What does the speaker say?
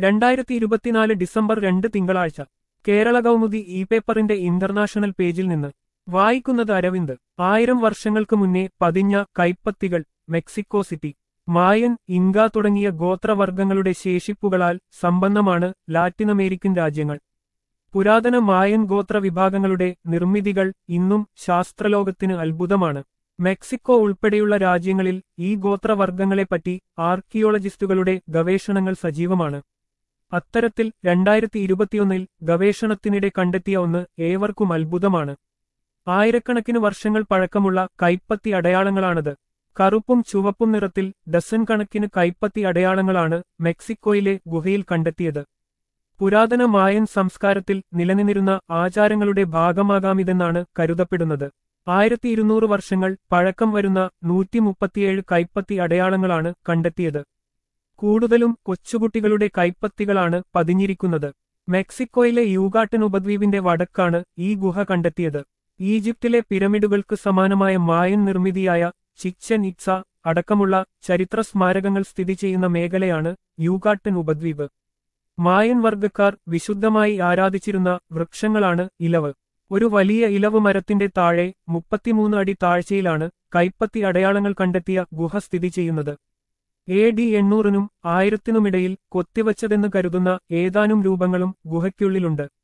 രണ്ടായിരത്തി ഇരുപത്തിനാല് ഡിസംബർ രണ്ട് തിങ്കളാഴ്ച കേരള കൗമുദി ഇ പേപ്പറിന്റെ ഇന്റർനാഷണൽ പേജിൽ നിന്ന് വായിക്കുന്നത് അരവിന്ദ് ആയിരം വർഷങ്ങൾക്ക് മുന്നേ പതിഞ്ഞ കൈപ്പത്തികൾ മെക്സിക്കോ സിറ്റി മായൻ ഇങ്ക തുടങ്ങിയ ഗോത്രവർഗങ്ങളുടെ ശേഷിപ്പുകളാൽ സമ്പന്നമാണ് ലാറ്റിനമേരിക്കൻ രാജ്യങ്ങൾ പുരാതന മായൻ ഗോത്ര വിഭാഗങ്ങളുടെ നിർമ്മിതികൾ ഇന്നും ശാസ്ത്രലോകത്തിന് അത്ഭുതമാണ് മെക്സിക്കോ ഉൾപ്പെടെയുള്ള രാജ്യങ്ങളിൽ ഈ ഗോത്രവർഗങ്ങളെപ്പറ്റി ആർക്കിയോളജിസ്റ്റുകളുടെ ഗവേഷണങ്ങൾ സജീവമാണ് അത്തരത്തിൽ രണ്ടായിരത്തി ഇരുപത്തിയൊന്നിൽ ഗവേഷണത്തിനിടെ കണ്ടെത്തിയ ഒന്ന് ഏവർക്കും അത്ഭുതമാണ് ആയിരക്കണക്കിന് വർഷങ്ങൾ പഴക്കമുള്ള കൈപ്പത്തി അടയാളങ്ങളാണത് കറുപ്പും ചുവപ്പും നിറത്തിൽ ഡസൻ കണക്കിന് കൈപ്പത്തി അടയാളങ്ങളാണ് മെക്സിക്കോയിലെ ഗുഹയിൽ കണ്ടെത്തിയത് പുരാതന മായൻ സംസ്കാരത്തിൽ നിലനിന്നിരുന്ന ആചാരങ്ങളുടെ ഭാഗമാകാമിതെന്നാണ് കരുതപ്പെടുന്നത് ആയിരത്തി ഇരുന്നൂറ് വർഷങ്ങൾ പഴക്കം വരുന്ന നൂറ്റി മുപ്പത്തിയേഴ് കൈപ്പത്തി അടയാളങ്ങളാണ് കണ്ടെത്തിയത് കൂടുതലും കൊച്ചുകുട്ടികളുടെ കൈപ്പത്തികളാണ് പതിഞ്ഞിരിക്കുന്നത് മെക്സിക്കോയിലെ യൂഗാട്ടൻ ഉപദ്വീപിന്റെ വടക്കാണ് ഈ ഗുഹ കണ്ടെത്തിയത് ഈജിപ്തിലെ പിരമിഡുകൾക്ക് സമാനമായ മായൻ നിർമ്മിതിയായ ചിച്ചൻ ഇറ്റ്സ അടക്കമുള്ള ചരിത്ര സ്മാരകങ്ങൾ സ്ഥിതി ചെയ്യുന്ന മേഖലയാണ് യൂഗാട്ടൻ ഉപദ്വീപ് മായൻ വർഗക്കാർ വിശുദ്ധമായി ആരാധിച്ചിരുന്ന വൃക്ഷങ്ങളാണ് ഇലവ് ഒരു വലിയ ഇലവ് മരത്തിന്റെ താഴെ മുപ്പത്തിമൂന്ന് അടി താഴ്ചയിലാണ് കൈപ്പത്തി അടയാളങ്ങൾ കണ്ടെത്തിയ ഗുഹ സ്ഥിതി ചെയ്യുന്നത് എ ഡി എണ്ണൂറിനും ആയിരത്തിനുമിടയിൽ കൊത്തിവച്ചതെന്ന് കരുതുന്ന ഏതാനും രൂപങ്ങളും ഗുഹയ്ക്കുള്ളിലുണ്ട്